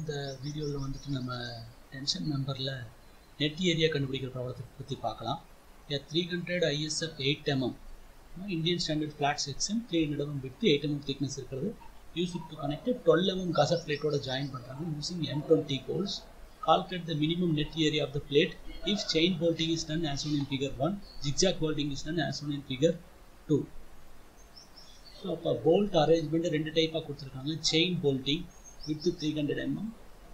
இந்த வீடியோவில் வந்துட்டு நம்ம டென்ஷன் மெம்பரில் நெட் ஏரியா கண்டுபிடிக்கிற ப்ராப்ளத்தை பற்றி பார்க்கலாம் a three hundred ISF eight mm Indian standard flat section three hundred mm விட்டு எயிட் எம்எம் திக்னஸ் இருக்கிறது use to connect twelve mm gusset பிளேட்டோட ஜாயின் பண்ணுறாங்க using M twenty holes calculate the minimum net area of the plate if chain bolting is done as shown in figure 1 zigzag bolting is done as shown in figure 2 so அப்போ bolt arrangement ரெண்டு டைப்பாக கொடுத்துருக்காங்க chain bolting with three hundred mm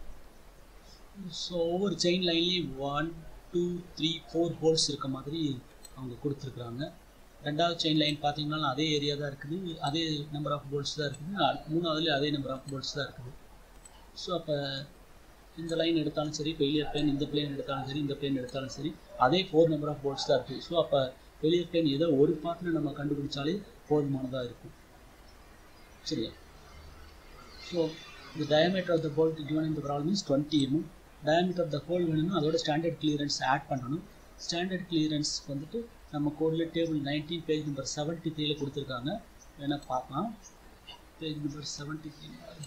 so ஒவ்வொரு chain லைன்லேயும் one two three four holes இருக்க மாதிரி அவங்க கொடுத்துருக்குறாங்க ரெண்டாவது செயின் லைன் பார்த்தீங்கன்னா அதே ஏரியா தான் இருக்குது அதே நம்பர் ஆஃப் போல்ட்ஸ் தான் இருக்குது மூணாவதுலேயும் அதே நம்பர் ஆஃப் போல்ட்ஸ் தான் இருக்குது ஸோ அப்போ இந்த லைன் எடுத்தாலும் சரி ஃபெயிலியர் பிளேன் இந்த பிளேன் எடுத்தாலும் சரி இந்த பிளேன் எடுத்தாலும் சரி அதே ஃபோர் நம்பர் ஆஃப் போல்ட்ஸ் தான் இருக்குது ஸோ அப்போ ஃபெயிலியர் பிளேன் ஏதோ ஒரு பாத்தில் நம்ம கண்டுபிடிச்சாலே போதுமானதாக இருக்கும் சரியா ஸோ இந்த diameter of the bolt given இந்த problem is twenty mm diameter of the hole வேணும்னா அதோட ஸ்டாண்டர்ட் கிளியரன்ஸ் ஆட் பண்ணணும் ஸ்டாண்டர்ட் கிளியரன்ஸ் வந்துட்டு நம்ம கோடில் table nineteen page number seventy த்ரீல கொடுத்துருக்காங்க வேணால் பார்க்கலாம் page number seventy three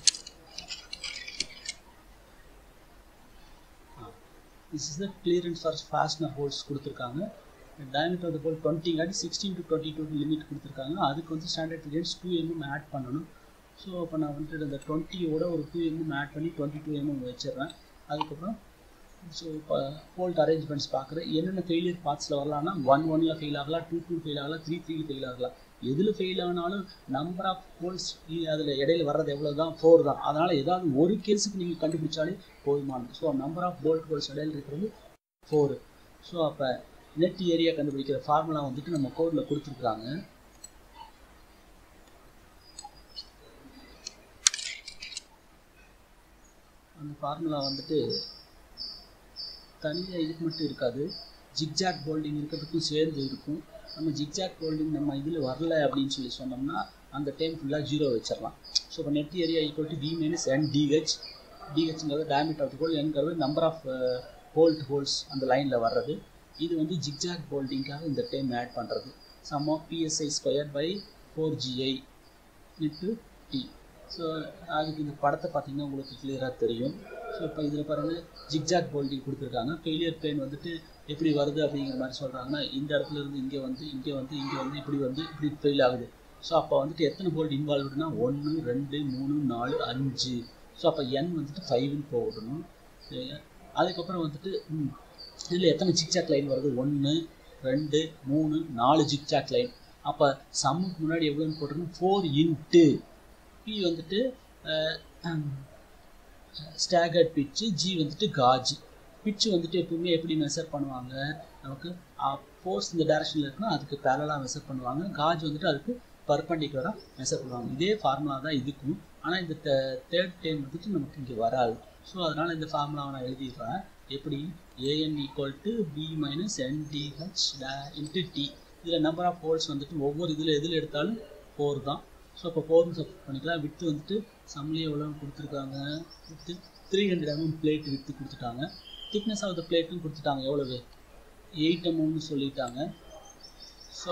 this is the clearance for fastener holes கொடுத்துருக்காங்க டயமீட்டர் ஆஃப் ஹோல் டுவெண்ட்டி காட்டி sixteen to twenty two limit கொடுத்துருக்காங்க அதுக்கு வந்து standard clearance two mm add பண்ணணும் ஸோ அப்போ நான் வந்துட்டு இந்த டுவெண்ட்டியோட ஒரு டூ எம்எம் ஆட் பண்ணி டுவெண்ட்டி டூ எம்எம் வச்சிடுறேன் அதுக்கப்புறம் ஸோ இப்போ ஹோல்ட் அரேஞ்ச்மெண்ட்ஸ் பார்க்குறேன் என்னென்ன ஃபெயிலியர் பார்ட்ஸில் வரலாம்னா ஒன் ஒனில் ஃபெயில் ஆகலாம் டூ டூ ஃபெயில் ஆகலாம் த்ரீ த்ரீல ஃபெயில் ஆகலாம் எதில் ஃபெயில் ஆனாலும் நம்பர் ஆஃப் ஹோல்ஸ் அதில் இடையில வர்றது எவ்வளோ தான் ஃபோர் தான் அதனால் ஏதாவது ஒரு கேஸுக்கு நீங்கள் கண்டுபிடிச்சாலே போதுமானது so number of bolt holes இடையில இருக்கிறது ஃபோரு ஸோ அப்போ நெட் ஏரியா கண்டுபிடிக்கிற ஃபார்முலா வந்துட்டு நம்ம கோடில் கொடுத்துருக்குறாங்க அந்த ஃபார்முலா வந்துட்டு தனியாக இதுக்கு மட்டும் இருக்காது ஜிக்ஜாக் போல்டிங் இருக்கிறதுக்கும் சேர்ந்து இருக்கும் நம்ம ஜிக்ஜாக் போல்டிங் நம்ம இதில் வரல அப்படின்னு சொல்லி சொன்னோம்னா அந்த டைம் ஃபுல்லாக ஜீரோ வச்சிடலாம் ஸோ இப்போ net area equal to D minus N DH டிஹெச்ங்கிறது டேமேட் ஆஃப் ஹோல் என்கிறது நம்பர் ஆஃப் ஹோல்ட் ஹோல்ஸ் அந்த லைனில் வர்றது இது வந்து ஜிக்ஜாக் போல்டிங்காக இந்த டைம் ஆட் பண்ணுறது sum of PSI square by four GI into T so அதுக்கு இந்த படத்தை பார்த்தீங்கன்னா உங்களுக்கு கிளியராக தெரியும் ஸோ இப்போ இதில் பாருங்கள் ஜிக்ஜாக் போல்டிங் கொடுத்துருக்காங்க ஃபெயிலியர் பிளேன் வந்துட்டு எப்படி வருது அப்படிங்கிற மாதிரி சொல்கிறாங்கன்னா இந்த இடத்துல இருந்து இங்கே வந்து இங்கே வந்து இங்கே வந்து இப்படி வந்து இப்படி ஃபெயில் ஆகுது ஸோ அப்போ வந்துட்டு எத்தனை போல்ட் இன்வால்வ்டுனா ஒன்று ரெண்டு மூணு நாலு அஞ்சு ஸோ அப்போ என் வந்துட்டு ஃபைவ்னு போடணும் அதுக்கப்புறம் வந்துட்டு இதில் எத்தனை ஜிக்ஜாக் லைன் வருது ஒன்று ரெண்டு மூணு நாலு ஜிக்ஜாக் லைன் அப்போ சம்முக்கு முன்னாடி எவ்வளோன்னு போட்டிருக்கணும் ஃபோர் இன்ட்டு பி வந்துட்டு ஸ்டாகர்ட் பிச்சு ஜி வந்துட்டு காஜ் பிச்சு வந்துட்டு எப்பவுமே எப்படி மெஷர் பண்ணுவாங்க நமக்கு ஃபோர்ஸ் இந்த டேரக்ஷனில் இருக்குன்னா அதுக்கு பேரலாக மெஷர் பண்ணுவாங்க காஜ் வந்துட்டு அதுக்கு பர்பண்டிகுலராக மெஷர் பண்ணுவாங்க இதே ஃபார்முலா தான் இதுக்கும் ஆனால் இந்த தேர்ட் டைம் வந்துட்டு நமக்கு இங்கே வராது ஸோ அதனால் இந்த ஃபார்முலாவை நான் எழுதிடுறேன் எப்படி AN equal to B minus NDH into T இதில் நம்பர் ஆஃப் ஹோல்ஸ் வந்துட்டு ஒவ்வொரு இதில் எதில் எடுத்தாலும் ஃபோர் தான் ஸோ அப்போ ஃபோர்னு சப் பண்ணிக்கலாம் வித்து வந்துட்டு சம்லேயே எவ்வளோ கொடுத்துருக்காங்க with three hundred mm plate with கொடுத்துட்டாங்க திக்னஸ் ஆஃப் த பிளேட்டும் கொடுத்துட்டாங்க எவ்வளவு எயிட் எம்எம்னு சொல்லிட்டாங்க ஸோ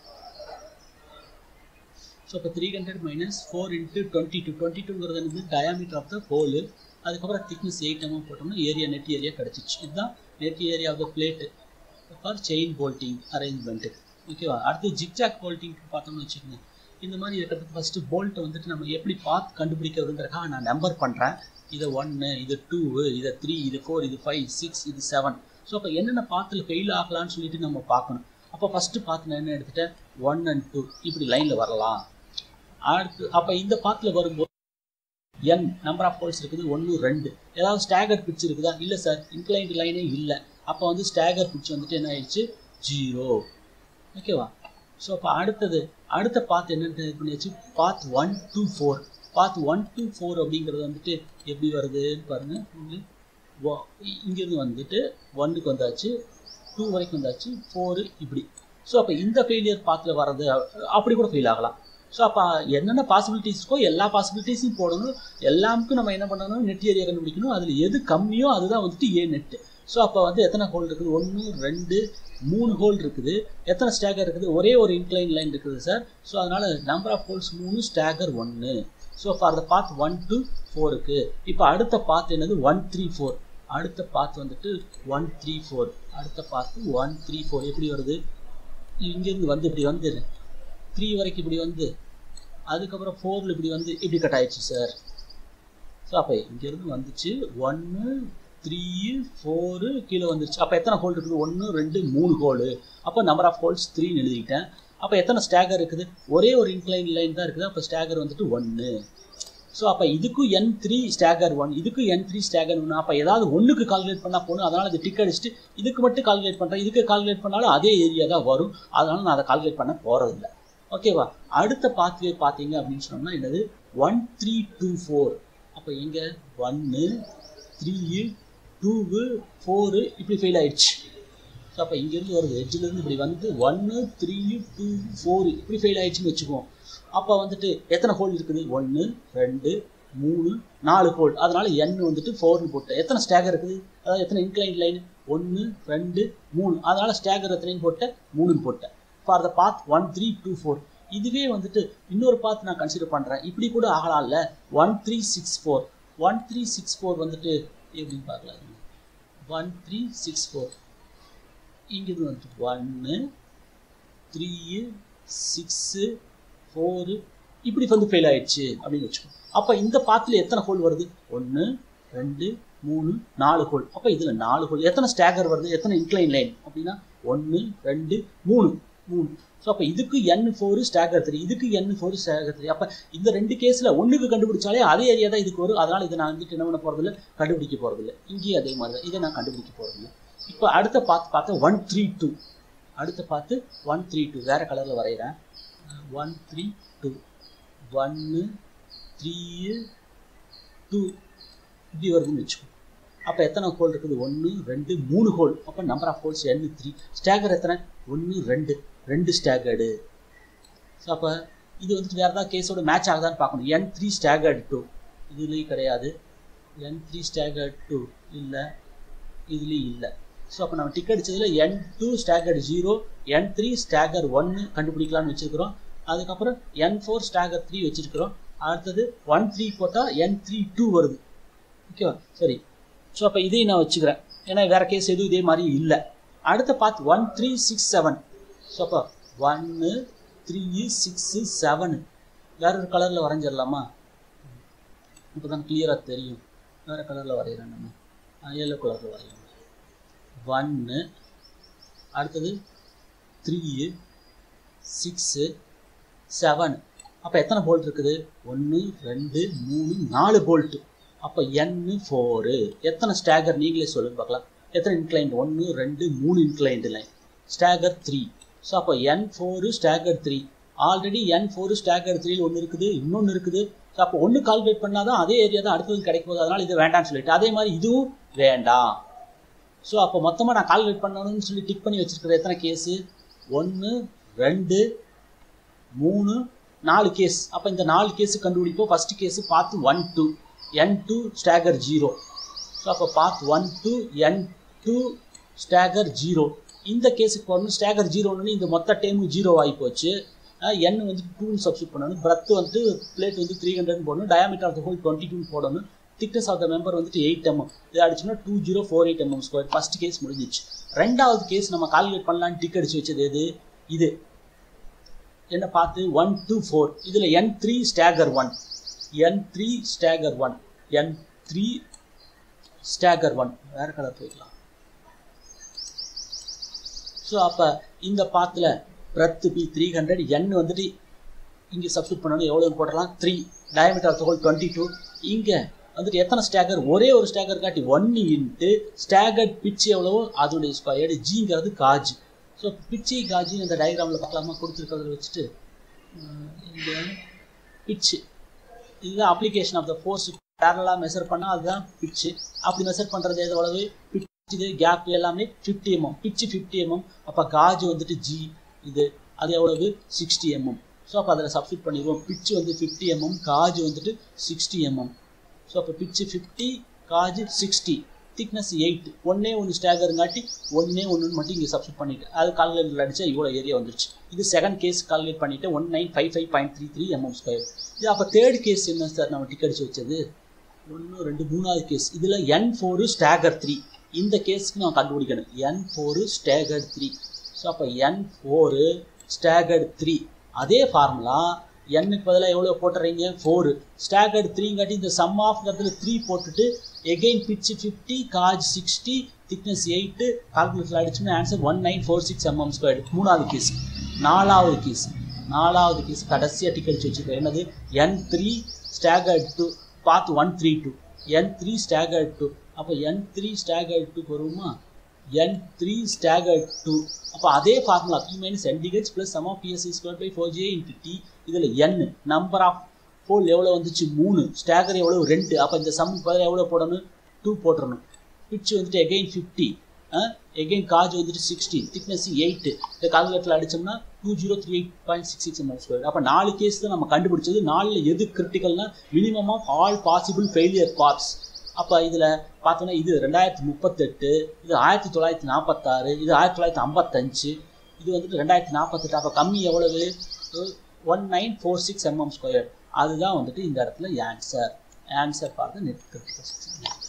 ஸோ இப்போ three hundred minus four into twenty two twenty டூங்கிறது வந்து டயாமீட்டர் ஆஃப் த ஹோலு அதுக்கப்புறம் திக்னஸ் எயிட் எம்எம் போட்டோம்னா ஏரியா நெட் ஏரியா கிடச்சிச்சு இதுதான் net area of the plate for chain bolting arrangement ஓகேவா அடுத்து ஜிக்ஜாக் போல்ட்டிங் பார்த்தோம்னு வச்சுக்கோங்க இந்த மாதிரி இருக்கிறதுக்கு ஃபஸ்ட்டு போல்ட்டை வந்துட்டு நம்ம எப்படி பார்த்து கண்டுபிடிக்கிறதுங்கிறக்காக நான் நம்பர் பண்ணுறேன் இதை ஒன்று இது டூ இதை த்ரீ இது ஃபோர் இது ஃபைவ் சிக்ஸ் இது செவன் ஸோ அப்போ என்னென்ன பாத்தில் ஃபெயில் ஆகலான்னு சொல்லிட்டு நம்ம பார்க்கணும் அப்போ ஃபஸ்ட்டு பார்த்து நான் என்ன எடுத்துட்டேன் ஒன் அண்ட் டூ இப்படி லைனில் வரலாம் அடுத்து அப்போ இந்த பாத்தில் வரும்போது என் நம்பர் ஆஃப் ஹோல்ஸ் இருக்குது ஒன்று ரெண்டு ஏதாவது ஸ்டாகர் பிட்ச் இருக்குதா இல்லை சார் இன்க்ளைண்ட் லைனே இல்லை அப்போ வந்து ஸ்டாகர் பிட்ச் வந்துட்டு என்ன ஆயிடுச்சு ஜீரோ ஓகேவா ஸோ அப்போ அடுத்தது அடுத்த பாத் என்னென்னு இது பண்ணியாச்சு path one two four path one two four அப்படிங்கிறது வந்துட்டு எப்படி வருதுன்னு பாருங்கள் இங்கேருந்து வந்துட்டு ஒன்றுக்கு வந்தாச்சு டூ வரைக்கும் வந்தாச்சு ஃபோரு இப்படி ஸோ அப்போ இந்த ஃபெயிலியர் பாத்தில் வர்றது அப்படி கூட ஃபெயில் ஆகலாம் ஸோ அப்போ என்னென்ன பாசிபிலிட்டிஸ் இருக்கோ எல்லா பாசிபிலிட்டிஸையும் போடணும் எல்லாமுக்கும் நம்ம என்ன பண்ணணும் நெட் ஏரியா கண்டுபிடிக்கணும் அதில் எது கம்மியோ அதுதான் வந்துட்டு ஏ நெட்டு ஸோ அப்போ வந்து எத்தனை ஹோல் இருக்குது ஒன்று ரெண்டு மூணு ஹோல் இருக்குது எத்தனை ஸ்டாகர் இருக்குது ஒரே ஒரு இன்க்ளைன் லைன் இருக்குது சார் ஸோ அதனால் நம்பர் ஆஃப் ஹோல்ஸ் மூணு ஸ்டாகர் ஒன்று so for the path one two ஃபோருக்கு இப்போ அடுத்த பாத் என்னது ஒன் த்ரீ ஃபோர் அடுத்த பாத் வந்துட்டு ஒன் த்ரீ ஃபோர் அடுத்த பாத்து ஒன் த்ரீ ஃபோர் எப்படி வருது இங்கேருந்து வந்து இப்படி வந்து த்ரீ வரைக்கும் இப்படி வந்து அதுக்கப்புறம் ஃபோரில் இப்படி வந்து இப்படி கட் ஆயிடுச்சு சார் ஸோ அப்போ இங்கேருந்து வந்துச்சு ஒன்று த்ரீ ஃபோரு கீழே வந்துருச்சு அப்போ எத்தனை ஹோல் இருக்குது ஒன்று ரெண்டு மூணு ஹோலு அப்போ நம்பர் ஆஃப் ஹோல்ஸ் த்ரீன்னு எழுதிக்கிட்டேன் அப்போ எத்தனை ஸ்டாகர் இருக்குது ஒரே ஒரு இன்க்ளைன் லைன் தான் இருக்குது அப்போ ஸ்டாகர் வந்துட்டு ஒன்று ஸோ அப்போ இதுக்கும் என் த்ரீ ஸ்டாகர் ஒன் இதுக்கும் என் த்ரீ ஸ்டாகர் ஒன்று அப்போ ஏதாவது ஒன்றுக்கு கால்குலேட் பண்ணால் போகணும் அதனால் அது டிக் அடிச்சுட்டு இதுக்கு மட்டும் கால்குலேட் பண்ணுறேன் இதுக்கு கால்குலேட் பண்ணாலும் அதே ஏரியா தான் வரும் அதனால் நான் அதை கால்குலேட் பண்ண போகிறதில்ல ஓகேவா அடுத்த பாத்வே பார்த்தீங்க அப்படின்னு சொன்னோம்னா என்னது ஒன் த்ரீ டூ ஃபோர் அப்போ எங்கே ஒன்று த்ரீ டூவு ஃபோரு இப்படி ஃபெயில் ஆயிடுச்சு ஸோ அப்போ இங்கேருந்து வருது எட்ஜிலேருந்து இப்படி வந்து ஒன்று த்ரீ டூ ஃபோரு இப்படி ஃபெயில் ஆயிடுச்சுன்னு வச்சுக்குவோம் அப்போ வந்துட்டு எத்தனை ஹோல் இருக்குது ஒன்று ரெண்டு மூணு நாலு ஹோல் அதனால என் வந்துட்டு ஃபோர்னு போட்டேன் எத்தனை ஸ்டேகர் இருக்குது அதாவது எத்தனை இன்க்ளைன் லைன் ஒன்று ரெண்டு மூணு அதனால ஸ்டேகர் எத்தனைன்னு போட்டேன் மூணுன்னு போட்டேன் for the path one three two four இதுவே வந்துட்டு இன்னொரு பாத் நான் கன்சிடர் பண்ணுறேன் இப்படி கூட ஆகலாம்ல one three six four one three six four வந்துட்டு எப்படின்னு பார்க்கலாம் ஒன் த்ரீ சிக்ஸ் ஃபோர் இங்கிருந்து வந்துட்டு ஒன்று த்ரீ சிக்ஸு ஃபோரு இப்படி வந்து ஃபெயில் ஆயிடுச்சு அப்படின்னு வச்சுக்கோ அப்போ இந்த பாத்தில் எத்தனை ஹோல் வருது ஒன்று ரெண்டு மூணு நாலு ஹோல் அப்போ இதில் நாலு ஹோல் எத்தனை ஸ்டாகர் வருது எத்தனை இன்க்ளைன் லைன் அப்படின்னா ஒன்று ரெண்டு மூணு மூணு ஸோ அப்போ இதுக்கு என் ஃபோரு ஸ்டாகர் த்ரீ இதுக்கு என் ஃபோரு ஸ்டாகர் த்ரீ அப்போ இந்த ரெண்டு கேஸில் ஒன்றுக்கு கண்டுபிடிச்சாலே அதே ஏரியா தான் இதுக்கு வரும் அதனால் இதை நான் வந்துட்டு என்ன பண்ண போகிறதில்ல கண்டுபிடிக்க போகிறதில்ல இங்கேயும் அதே மாதிரி தான் இதை நான் கண்டுபிடிக்க போகிறதில்ல இப்போ அடுத்த பார்த்து பார்த்தா ஒன் த்ரீ டூ அடுத்த பார்த்து ஒன் த்ரீ டூ வேறு கலரில் வரைகிறேன் ஒன் த்ரீ டூ ஒன்று த்ரீ டூ இப்படி வருதுன்னு வச்சுக்கோ அப்போ எத்தனை ஹோல் இருக்குது ஒன்று ரெண்டு மூணு ஹோல் அப்போ number of holes N three stagger எத்தனை ஒன்று ரெண்டு ரெண்டு ஸ்டாகர்டு ஸோ அப்போ இது வந்துட்டு வேறு ஏதாவது கேஸோட மேட்ச் ஆகுதான்னு பார்க்கணும் என் த்ரீ ஸ்டாகர்டு டூ இதுலேயும் கிடையாது என் த்ரீ ஸ்டாகர்டு டூ இல்லை இதுலேயும் இல்லை ஸோ அப்போ நம்ம டிக் அடிச்சதில் N two staggered zero N three stagger ஒன்று கண்டுபிடிக்கலாம்னு வச்சுருக்கிறோம் அதுக்கப்புறம் என் ஃபோர் ஸ்டாகர் த்ரீ வச்சுருக்கிறோம் அடுத்தது ஒன் த்ரீ போட்டால் என் த்ரீ டூ வருது ஓகேவா சரி ஸோ அப்போ இதையும் நான் வச்சுக்கிறேன் ஏன்னா வேறு கேஸ் எதுவும் இதே மாதிரி இல்லை அடுத்த பார்த்து one three six seven so அப்போ ஒன்று த்ரீ சிக்ஸு செவனு வேற ஒரு கலரில் வரைஞ்சிடலாமா இப்போ தான் கிளியராக தெரியும் வேறு கலரில் வரைகிறேன் நம்ம எல்லோ கலரில் வரைகிறோம் ஒன்று அடுத்தது த்ரீ சிக்ஸு செவன் அப்போ எத்தனை போல்ட் இருக்குது ஒன்று ரெண்டு மூணு நாலு போல்ட்டு அப்போ என்னு ஃபோரு எத்தனை ஸ்டாகர் நீங்களே சொல்லுங்க பார்க்கலாம் எத்தனை இன்க்ளைண்ட் ஒன்று ரெண்டு மூணு inclined line stagger three so அப்போ N four stagger three already N four stagger த்ரீல ஒன்று இருக்குது இன்னொன்று இருக்குது ஸோ அப்போ ஒன்று கால்குலேட் பண்ணால் தான் அதே ஏரியா தான் அடுத்தது கிடைக்கும் போது அதனால் இது வேண்டாம்னு சொல்லிட்டு அதே மாதிரி இதுவும் வேண்டாம் ஸோ அப்போ மொத்தமாக நான் கால்குலேட் பண்ணணும்னு சொல்லி டிக் பண்ணி வச்சுருக்கிற எத்தனை கேஸு ஒன்று ரெண்டு மூணு நாலு கேஸ் அப்போ இந்த நாலு கேஸு கண்டுபிடிப்போம் ஃபஸ்ட்டு கேஸு பார்த்து one two N two stagger zero so அப்போ path one two N two stagger zero இந்த கேஸுக்கு போடணும் ஸ்டாகர் ஜீரோன்னு இந்த மொத்த டைமும் ஜீரோ ஆகி போச்சு என் வந்து டூன்னு சப்ஸ்டியூட் பண்ணணும் பிரத் வந்து பிளேட் வந்து த்ரீ ஹண்ட்ரட் போடணும் diameter of the hole twenty two போடணும் திக்னஸ் ஆஃப் த மெம்பர் வந்துட்டு எயிட் எம்எம் இது அடிச்சுன்னா two zero four eight mm square first case முடிஞ்சிச்சு ரெண்டாவது கேஸ் நம்ம கால்குலேட் பண்ணலான்னு டிக் அடிச்சு வச்சது எது இது என்ன பார்த்து ஒன் டூ ஃபோர் இதில் N three stagger one N three stagger one N three stagger one வேறு கலர் போய்க்கலாம் ஸோ அப்போ இந்த பாத்தில் breadth B three hundred N வந்துட்டு இங்கே சப்ஸ்டியூட் பண்ணணும் எவ்வளோன்னு போடலாம் three diameter of hole twenty two இங்கே வந்துட்டு எத்தனை ஸ்டாகர் ஒரே ஒரு ஸ்டாகர் காட்டி ஒன்று இன்ட்டு ஸ்டாகர்ட் பிச் எவ்வளவோ அதோடைய ஸ்கொயர்டு ஜிங்கிறது காஜ் ஸோ பிச்சு காஜி இந்த டயக்ராமில் பார்க்கலாமா கொடுத்துருக்கிறத வச்சுட்டு இங்கே பிச்சு இதுதான் அப்ளிகேஷன் ஆஃப் த ஃபோர்ஸ் பேரலாக மெஷர் பண்ணால் அதுதான் பிச்சு அப்படி மெஷர் பண்ணுறது எவ்வளவு பிச் இது கேப் எல்லாமே fifty mm pitch fifty mm அப்போ காஜ் வந்துட்டு ஜி இது அது எவ்வளவு சிக்ஸ்டி எம்எம் ஸோ அப்போ அதில் சப்ஸ்டியூட் பண்ணிடுவோம் பிச்சு வந்து ஃபிஃப்டி எம்எம் காஜ் வந்துட்டு சிக்ஸ்டி எம்எம் ஸோ அப்போ pitch fifty gauge sixty thickness eight ஒன்னே ஒன்று ஸ்டேகருங்காட்டி ஒன்னே ஒன்று மட்டும் இங்கே சப்ஸ்ட் பண்ணிட்டு அது கால்குலேட்டர் அடிச்சா இவ்வளோ ஏரியா வந்துருச்சு இது செகண்ட் கேஸ் கால்குலேட் பண்ணிட்டு one nine five five point three three mm square இது அப்போ தேர்ட் கேஸ் என்ன சார் நம்ம டிக் அடிச்சு வச்சது ஒன்று ரெண்டு மூணாவது கேஸ் இதில் என் ஃபோரு ஸ்டேகர் த்ரீ இந்த கேஸுக்கு நான் கண்டுபிடிக்கணும் N four stagger three so அப்போ என் ஃபோரு ஸ்டேகர்டு த்ரீ அதே ஃபார்முலா எண்ணுக்கு பதிலாக எவ்வளோ போட்டுறீங்க ஃபோரு ஸ்டாகர்டு த்ரீங்காட்டி இந்த சம் ஆஃப்ங்கிறதுல த்ரீ போட்டுட்டு again pitch fifty gauge sixty thickness eight calculator அடிச்சோம்னா answer one nine four six mm square மூணாவது கேஸ் நாலாவது கேஸ் நாலாவது கேஸ் கடைசியாக டிக்கெட் வச்சுருக்கேன் என்னது என் த்ரீ ஸ்டாகர்ட் டூ பார்த்து one three two N three staggered two அப்போ என் த்ரீ ஸ்டாகர்ட் டூ வருமா என் த்ரீ ஸ்டாகர்ட் டூ அப்போ அதே formula B minus N DH plus sum of PSC square by four J into T இதில் N number of போல் எவ்வளோ வந்துச்சு மூணு ஸ்டாகர் எவ்வளோ ரெண்டு அப்போ இந்த சம்முக்கு பதிலாக எவ்வளோ போடணும் டூ போட்டுறணும் பிட்ச் வந்துட்டு எகெயின் ஃபிஃப்டி எகெயின் காஜ் வந்துட்டு சிக்ஸ்டி திக்னஸ் எயிட்டு இந்த கால்குலேட்டரில் அடித்தோம்னா two zero three eight point six six mm square அப்போ நாலு கேஸ் தான் நம்ம கண்டுபிடிச்சது நாலில் எது கிரிட்டிக்கல்னா minimum of all possible failure parts அப்போ இதில் பார்த்தோன்னா இது ரெண்டாயிரத்தி முப்பத்தெட்டு இது ஆயிரத்தி தொள்ளாயிரத்தி நாற்பத்தாறு இது ஆயிரத்தி தொள்ளாயிரத்தி ஐம்பத்தஞ்சு இது வந்துட்டு ரெண்டாயிரத்தி நாற்பத்தெட்டு அப்போ கம்மி எவ்வளவு one nine four six mm square அதுதான் வந்துட்டு இந்த இடத்துல answer answer for the net critical